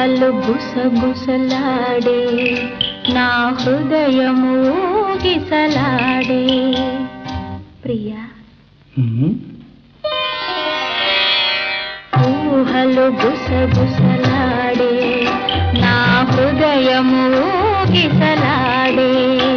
ఊహలు గుసగుసలాడే నా హృదయము గిసలాడే ప్రియా ఊహలు గుసగుసలాడే నా హృదయము గిసలాడే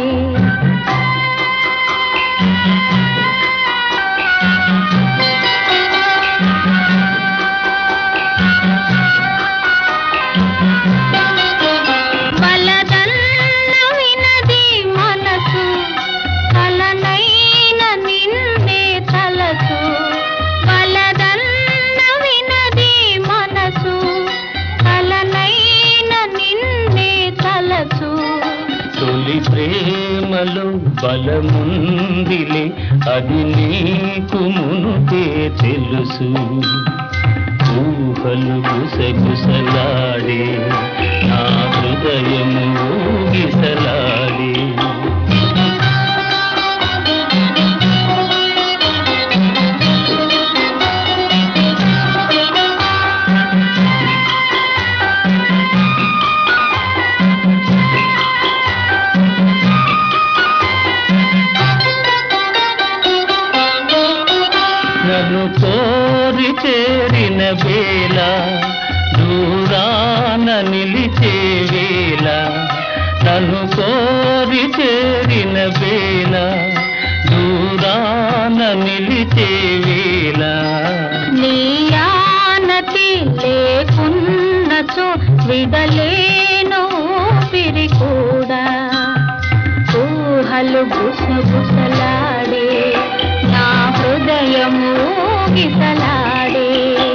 వలదన్న వినది మనసు కలనైన నిన్నే తలసు వలదన్న వినది మనసు కలనైన నిన్నే తలసు తొలి ప్రేమలో బలముందిలే అది నీకు మునుపే తెలుసు ఊహలు గుసగుసలాడే నా హృదయము ఊగిసలాడే నన్ను కోరి చేరిన వేళ దూరాన నిలిచే వేళ నన్ను కోరి చేరిన వేళ దూరాన నిలిచే వేళ నీయానతి లేకున్నచో విడలేను పిరి కూడా ఊహలు గుసగుసలాడే నా హృదయము గిసలాడే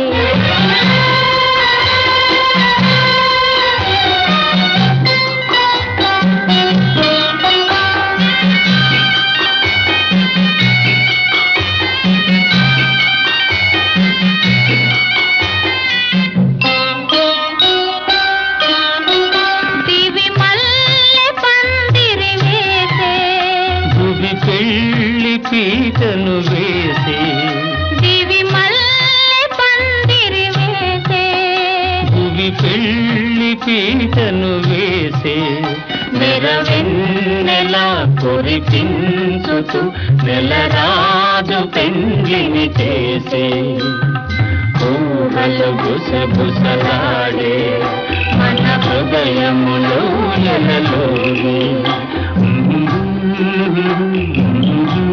దివి మల్లె పందిరి వేసే భువి పెళ్ళి పీటను వేసే దివి మల్లె పందిరి వేసే భువి పెళ్ళి పీటను వేసే నెరవెన్నెలా కురిపించుతూ నెలరాజు పెండ్లిని చేసే ఊహలు గుసగుసలాడే మన హృదయములో ఎలలోనే